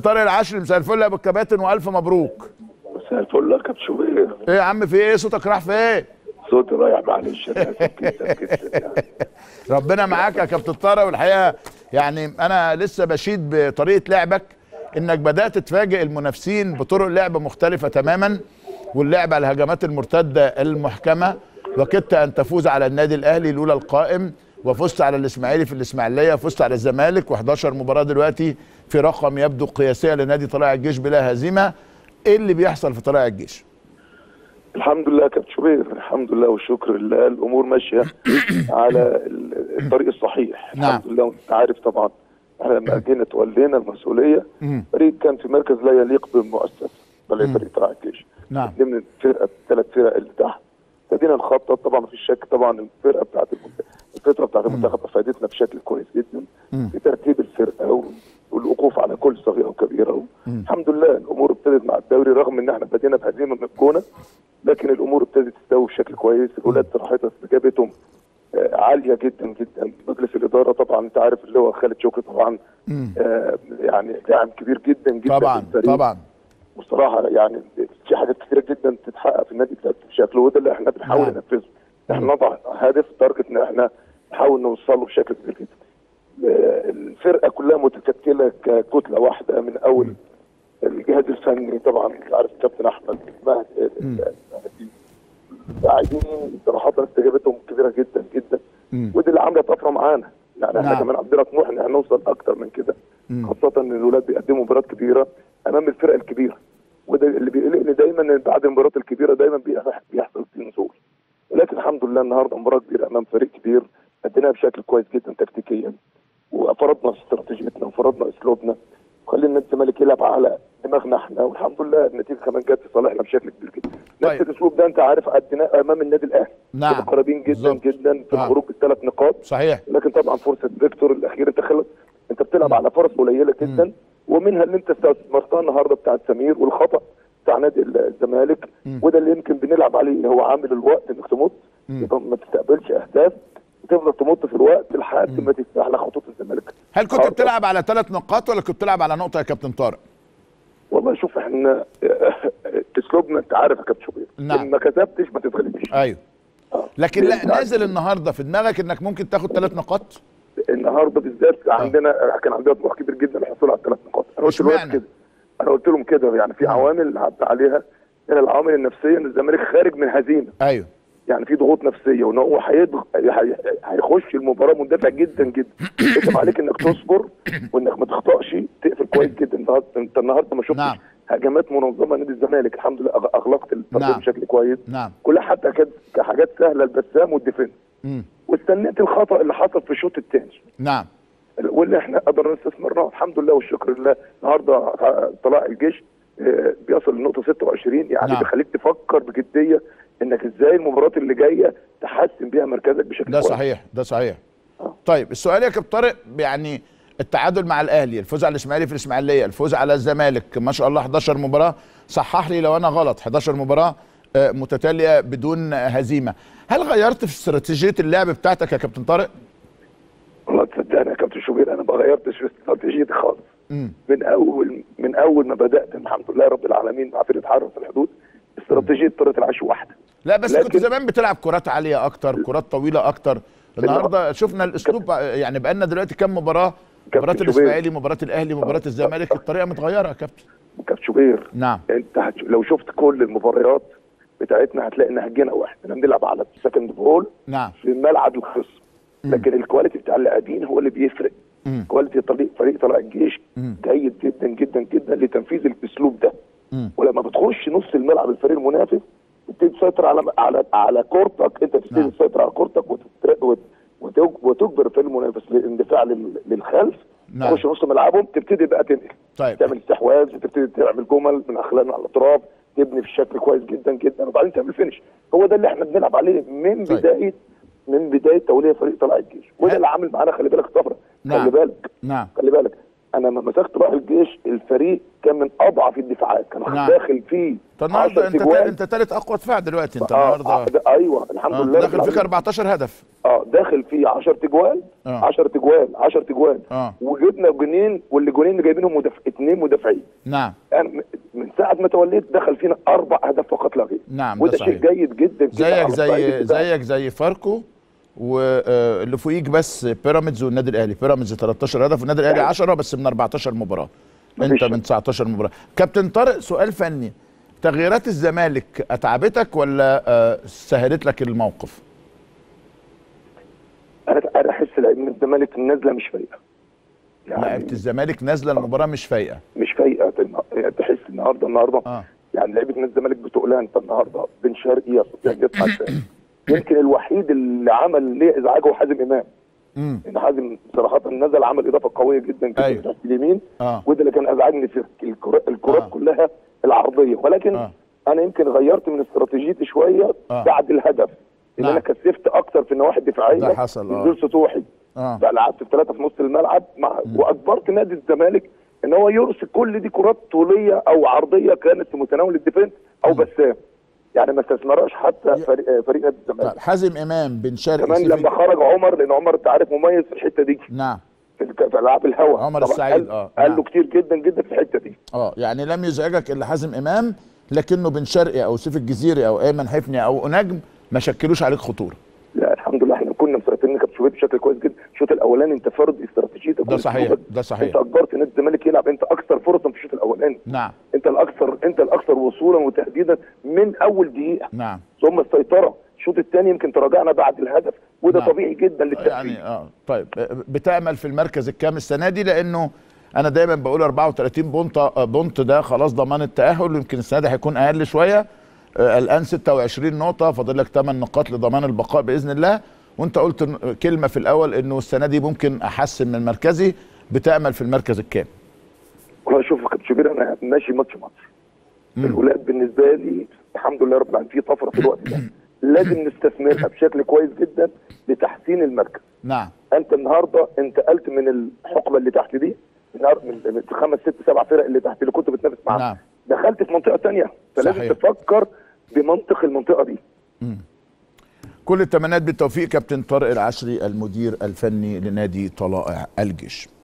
طارق العشري مساء الفل يا ابو الكباتن والف مبروك مساء الفل يا كابتن شوبير ايه يا عم في ايه صوتك راح فين صوتي رايح معلش أنا آسف جدا جدا يعني. ربنا معاك يا كابتن طارق والحقيقه يعني انا لسه بشيد بطريقه لعبك انك بدات تفاجئ المنافسين بطرق لعب مختلفه تماما واللعب على الهجمات المرتده المحكمه وكدت ان تفوز على النادي الاهلي الاولى القائم وفزت على الاسماعيلي في الاسماعيليه فزت على الزمالك و11 مباراه دلوقتي في رقم يبدو قياسيه لنادي طلائع الجيش بلا هزيمه ايه اللي بيحصل في طلائع الجيش الحمد لله يا كابتن شوبير الحمد لله والشكر لله الامور ماشيه على ال- الطريق الصحيح نعم. الحمد لله وانت عارف طبعا احنا لما جينا تولينا المسؤوليه مم. فريق كان في مركز لا يليق بالمؤسسه بل فريق طلائع الجيش نعم ضمن الفرقه الثلاث فرق اللي تحت ابتدينا نخطط طبعا مفيش شك طبعا الفرقه بتاعت المنتخب الفتره بتاعت المنتخب افادتنا بشكل كويس جدا مم. في ترتيب الفرقه و- والوقوف على كل صغيره وكبيره الحمد لله الامور ابتدت مع الدوري رغم ان احنا بدينا بهزيمه من الجونه لكن الامور ابتدت تستوي بشكل كويس الاولاد صراحتها استجابتهم آه، عاليه جدا جدا مجلس الاداره طبعا انت عارف اللي هو خالد شكري طبعا مم. آه، يعني داعم كبير جدا جدا طبعا للفريق. طبعا بصراحه يعني في حاجات كتيره جدا تتحقق في النادي بتاعت بشكل وده اللي احنا بنحاول نعم. ننفذه احنا نضع هدف تارجت ان احنا نحاول نوصل له بشكل كبير جدا آه، الفرقه كلها متكتله ككتله واحده من اول الجهاز الفني طبعا انت عارف كابتن احمد مهدي مهدي. لاعبين صراحه استجابتهم كبيره جدا جدا مم. ودي اللي عامله طفره معانا يعني احنا نعم. كمان عندنا طموح ان احنا نوصل اكتر من كده مم. خاصه ان الولاد بيقدموا مباريات كبيره امام الفرق الكبيره وده اللي بيقلقني دايما ان بعد المباريات الكبيره دايما بيح- بيحصل فيه نزول ولكن الحمد لله النهارده مباراه كبيره امام فريق كبير اديناها بشكل كويس جدا تكتيكيا وفرضنا استراتيجيتنا وفرضنا اسلوبنا وخلينا الزمالك يلعب على دماغنا احنا والحمد لله النتيجه كمان جت في صالحنا بشكل كبير جدا طيب. نفس الاسلوب ده انت عارف اديناه امام النادي الاهلي نعم. كنا قريبين جدا بالظبط. جدا في آه. الخروج بالثلاث نقاط صحيح لكن طبعا فرصه فيكتور الاخير انت خلص انت بتلعب على فرص قليله جدا ومنها اللي انت استثمرتها النهارده بتاعت سمير والخطا بتاع نادي الزمالك وده اللي يمكن بنلعب عليه هو عامل الوقت انك تمط يبقى ما تستقبلش اهداف وتفضل تمط في الوقت لحد ما تفتح لك خطوط الزمالك هل كنت آه، بتلعب على ثلاث نقاط ولا كنت بتلعب على نقطه يا كابتن طارق والله شوف احنا اسلوبنا انت عارف يا كابتن شوبير نعم. ان ما كسبتش ما تتغلبش ايوه آه. لكن لا لأن نازل النهارده في دماغك انك ممكن تاخد ثلاث نقاط النهارده بالذات عندنا كان عندنا طموح كبير جدا للحصول على الثلاث نقاط انا قلت لهم اشمعنى؟ كده انا قلت لهم كده يعني في عوامل عدت عليها من العوامل النفسيه ان الزمالك خارج من هزيمه ايوه يعني في ضغوط نفسيه وان هو هيضغ... هي- هيخش المباراه مندفع جدا جدا انت عليك انك تصبر وانك ما تخطاش تقفل كويس جدا النهارده انت النهارده ما شفتش نعم. هجمات منظمه نادي الزمالك الحمد لله أغ- اغلقت التطبيق نعم. بشكل كويس نعم كلها حتى كانت كحاجات سهله البسام والديفنس مم. واستنيت الخطا اللي حصل في الشوط الثاني نعم واللي احنا قدرنا نستثمرناه الحمد لله والشكر لله النهارده طلائع الجيش آه، بيصل لنقطه 26 يعني نعم. نعم. بيخليك تفكر بجديه انك ازاي المباريات اللي جايه تحسن بيها مركزك بشكل ده كويس. صحيح ده صحيح آه. طيب السؤال يا كابتن طارق يعني التعادل مع الاهلي الفوز على الاسماعيلي في الاسماعيليه الفوز على الزمالك ما شاء الله 11 مباراه صحح لي لو انا غلط 11 مباراه آه، متتاليه بدون هزيمه هل غيرت في استراتيجيه اللعب بتاعتك يا كابتن طارق والله تصدقني يا كابتن شوبير انا ما غيرتش في استراتيجيتي خالص مم. من اول من اول ما بدات الحمد لله رب العالمين مع فرقه حرس الحدود استراتيجيه طريقه العيش واحده لا بس لكن- كنت زمان بتلعب كرات عاليه اكتر كرات طويله اكتر النهارده شفنا الاسلوب بقى- يعني بقى لنا دلوقتي كام مباراه كابتن مباراه شوبير. الاسماعيلي مباراه الاهلي مباراه الزمالك الطريقه متغيره يا كابتن كابتن شوبير نعم انت هتش... لو شفت كل المباريات بتاعتنا هتلاقي انها جينا واحد احنا بنلعب على السكند بول نعم في ملعب الخصم لكن الكواليتي بتاع اللاعبين هو اللي بيفرق مم. كواليتي طريق فريق طلائع الجيش مم. جيد جدا جدا جدا لتنفيذ الاسلوب ده مم. ولما بتخش نص الملعب الفريق المنافس بتبتدي تسيطر على على على كورتك انت بتبتدي نعم. تسيطر على كورتك وتتر- وت- وتج- وتجبر الفريق المنافس للاندفاع لل- للخلف نعم. تخش نص ملعبهم تبتدي بقى تنقل طيب تعمل استحواذ وتبتدي تعمل جمل من اخلاق على الاطراف تبني في الشكل كويس جدا جدا وبعدين تعمل فينش هو ده اللي احنا بنلعب عليه من طيب. بدايه من بدايه توليه فريق طلائع الجيش وده هل- اللي عامل معانا خلي بالك طفره نعم. خلي بالك نعم خلي بالك انا لما مسكت طلائع الجيش الفريق كان من اضعف الدفاعات كان نعم. داخل فيه طب النهارده 10 انت تجوان. انت ثالث اقوى دفاع دلوقتي انت آه، آه، النهارده ده- ايوه الحمد آه، لله داخل فيك 14 هدف اه داخل فيه فيه 10 تجوال آه. 10 تجوال 10 تجوال آه. وجبنا جونين واللي جونين اللي جايبينهم مدافع اثنين مدافعين نعم يعني م- من ساعه ما توليت دخل فينا اربع اهداف فقط لا غير نعم، ده وده صحيح. شيء جيد جدا كده زيك على الصعيد زي الدفاعي. زيك زي فاركو واللي فوقيك بس بيراميدز والنادي الاهلي بيراميدز 13 هدف والنادي الاهلي 10 بس من 14 مباراه انت مفيش من 19 مباراه كابتن طارق سؤال فني تغييرات الزمالك اتعبتك ولا آه، سهلت لك الموقف انا انا احس لعيبه من الزمالك نازله مش فايقه لعيبه الزمالك نازله المباراه مش فايقه مش فايقه يعني تحس النهارده النهارده اه يعني لعيبه نادي الزمالك بتقولها انت النهارده بن شرقي يستطيع يصنع الفرق. يمكن الوحيد اللي عمل ليه ازعاج هو حازم امام امم ان حازم صراحه نزل عمل اضافه قويه جدا كده أيوة. تحت اليمين اه وده اللي كان ازعجني في الكرات الكرات آه. كلها العرضيه ولكن آه. انا يمكن غيرت من استراتيجيتي شويه آه. بعد الهدف ان نعم. انا كثفت اكتر في النواحي الدفاعيه ده حصل، آه. نزول سطوحي اه بقى لعبت ثلاثه في نص الملعب مع واجبرت نادي الزمالك ان هو يرسل كل دي كرات طوليه او عرضيه كانت في متناول الديفنس او بسام يعني ما استثمرهاش حتى فريق, فريق نادي الزمالك طيب حازم امام بن شرقي كمان سيف لما خرج عمر لان عمر انت عارف مميز في الحته دي نعم في الك- في العاب الهواء عمر طبعاً السعيد، قال, آه، قال نعم. له كتير جدا جدا في الحته دي اه يعني لم يزعجك الا حازم امام لكنه بن شرقي او سيف الجزيري او ايمن حفني او نجم ما شكلوش عليك خطوره لا الحمد لله احنا كنا مسيطرين كابتن شوبير بشكل كويس جدا الشوط الاولاني انت فرض استراتيجيتك ده صحيح، وأسلوبك. ده صحيح. انت اجبرت نادي الزمالك يلعب انت اكثر فرصا في الشوط الاولاني نعم انت الاكثر انت الاكثر وصولا وتهديدا من اول دقيقه نعم ثم السيطره الشوط الثاني يمكن تراجعنا بعد الهدف وده نعم. طبيعي جدا للتأثير يعني اه طيب آه، بتامل في المركز الكام السنه دي لانه انا دايما بقول 34 بونت آه، بونت ده خلاص ضمان التاهل ويمكن السنه دي هيكون اقل شويه آه، الان 26 نقطه فاضل لك 8 نقاط لضمان البقاء باذن الله وانت قلت ن- كلمه في الاول انه السنه دي ممكن احسن من مركزي بتامل في المركز الكام والله شوف يا كابتن شوبير انا ماشي ماتش ماتش الولاد بالنسبه لي الحمد لله رب العالمين في طفره في الوقت ده لازم نستثمرها بشكل كويس جدا لتحسين المركز نعم انت النهارده انتقلت من الحقبه اللي تحت دي النهار- من من خمس ست سبع فرق اللي تحت اللي كنت بتنافس معاهم نعم. دخلت في منطقه ثانيه فلازم صحيح. تفكر بمنطق المنطقه دي كل التمنيات بالتوفيق كابتن طارق العشري المدير الفني لنادي طلائع الجيش